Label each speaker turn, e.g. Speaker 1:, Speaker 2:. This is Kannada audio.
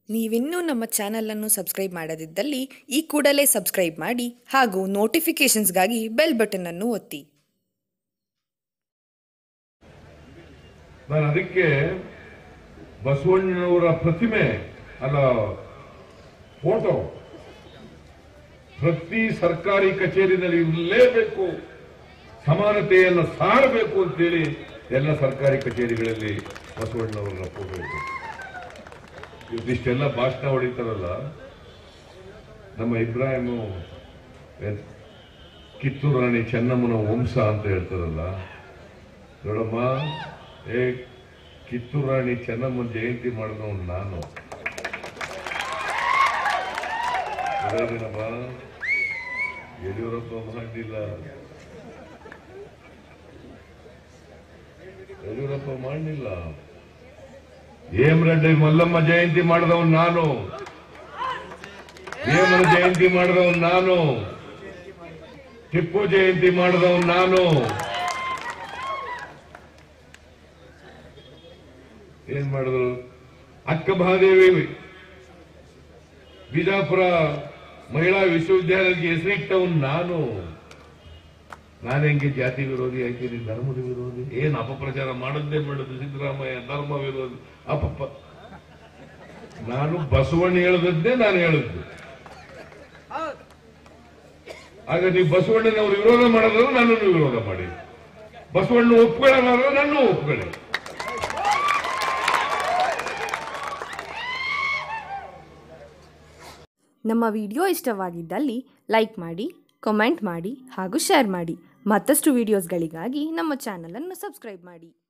Speaker 1: ನೀವಿನ್ನೂ ನಮ್ಮ ಚಾನಲನ್ನು ಸಬ್ಸ್ಕ್ರೈಬ್ ಮಾಡದಿದ್ದಲ್ಲಿ ಈ ಕೂಡಲೇ ಸಬ್ಸ್ಕ್ರೈಬ್ ಮಾಡಿ ಹಾಗೂ ನೋಟಿಫಿಕೇಷನ್ಸ್ಗಾಗಿ ಬೆಲ್ ಬಟನ್ ಅನ್ನು ಒತ್ತಿ
Speaker 2: ನಾನು ಅದಕ್ಕೆ ಬಸವಣ್ಣನವರ ಪ್ರತಿಮೆ ಅಲ್ಲ ಫೋಟೋ ಪ್ರತಿ ಸರ್ಕಾರಿ ಕಚೇರಿನಲ್ಲಿ ಇರಲೇಬೇಕು ಸಮಾನತೆಯನ್ನು ಸಾರಬೇಕು ಅಂತೇಳಿ ಎಲ್ಲ ಸರ್ಕಾರಿ ಕಚೇರಿಗಳಲ್ಲಿ ಬಸವಣ್ಣನವರ ಫೋಟೋ ಇದೆ ಇದಿಷ್ಟೆಲ್ಲ ಭಾಷಣ ಹೊಡಿತಾರಲ್ಲ ನಮ್ಮ ಇಬ್ರಾಹಿಮು ಏನ್ ಕಿತ್ತೂರು ರಾಣಿ ಚೆನ್ನಮ್ಮನ ವಂಶ ಅಂತ ಹೇಳ್ತಾರಲ್ಲ ನೋಡಮ್ಮ ಏ ಕಿತ್ತೂರು ರಾಣಿ ಚೆನ್ನಮ್ಮನ ಜಯಂತಿ ಮಾಡಿದವನು ನಾನು ಅದೇನಮ್ಮ ಯಡಿಯೂರಪ್ಪ ಮಾಡಲಿಲ್ಲ ಯಡಿಯೂರಪ್ಪ ಮಾಡಲಿಲ್ಲ ಹೇಮರೆಡ್ಡಿ ಮಲ್ಲಮ್ಮ ಜಯಂತಿ ಮಾಡಿದವನು ನಾನು ಹೇಮನ ಜಯಂತಿ ಮಾಡಿದವನು ನಾನು ಟಿಪ್ಪು ಜಯಂತಿ ಮಾಡಿದವನು ನಾನು ಏನ್ ಮಾಡಿದ್ರು ಅಕ್ಕ ಮಹಾದೇವಿ ಬಿಜಾಪುರ ಮಹಿಳಾ ವಿಶ್ವವಿದ್ಯಾಲಯಕ್ಕೆ ಹೆಸರಿಟ್ಟವನು ನಾನು ನಾನು ಹೆಂಗೆ ಜಾತಿ ವಿರೋಧಿ ಆಯ್ತೀನಿ ಧರ್ಮದ ವಿರೋಧಿ ಏನ್ ಅಪಪ್ರಚಾರ ಮಾಡದ್ದೇ ಮಾಡುದು ಸಿದ್ದರಾಮಯ್ಯ ಧರ್ಮ ವಿರೋಧಿ ಅಪಪ ನಾನು ಬಸವಣ್ಣ ಹೇಳದದ್ದೇ ನಾನು ಹೇಳಿದ್ದು ಆಗ ನೀವು ಬಸವಣ್ಣನವರು ವಿರೋಧ ಮಾಡೋದ್ರೆ ನನ್ನನ್ನು ವಿರೋಧ ಮಾಡಿ ಬಸವಣ್ಣ ಒಪ್ಕೊಳ್ಳೋದಾದ್ರೆ ನನ್ನೂ ಒಪ್ಕೊಳ್ಳಿ
Speaker 1: ನಮ್ಮ ವಿಡಿಯೋ ಇಷ್ಟವಾಗಿದ್ದಲ್ಲಿ ಲೈಕ್ ಮಾಡಿ ಕಮೆಂಟ್ ಮಾಡಿ ಹಾಗೂ ಶೇರ್ ಮಾಡಿ ಮತ್ತಷ್ಟು ವಿಡಿಯೋಸ್ಗಳಿಗಾಗಿ ನಮ್ಮ ಚಾನಲನ್ನು ಸಬ್ಸ್ಕ್ರೈಬ್ ಮಾಡಿ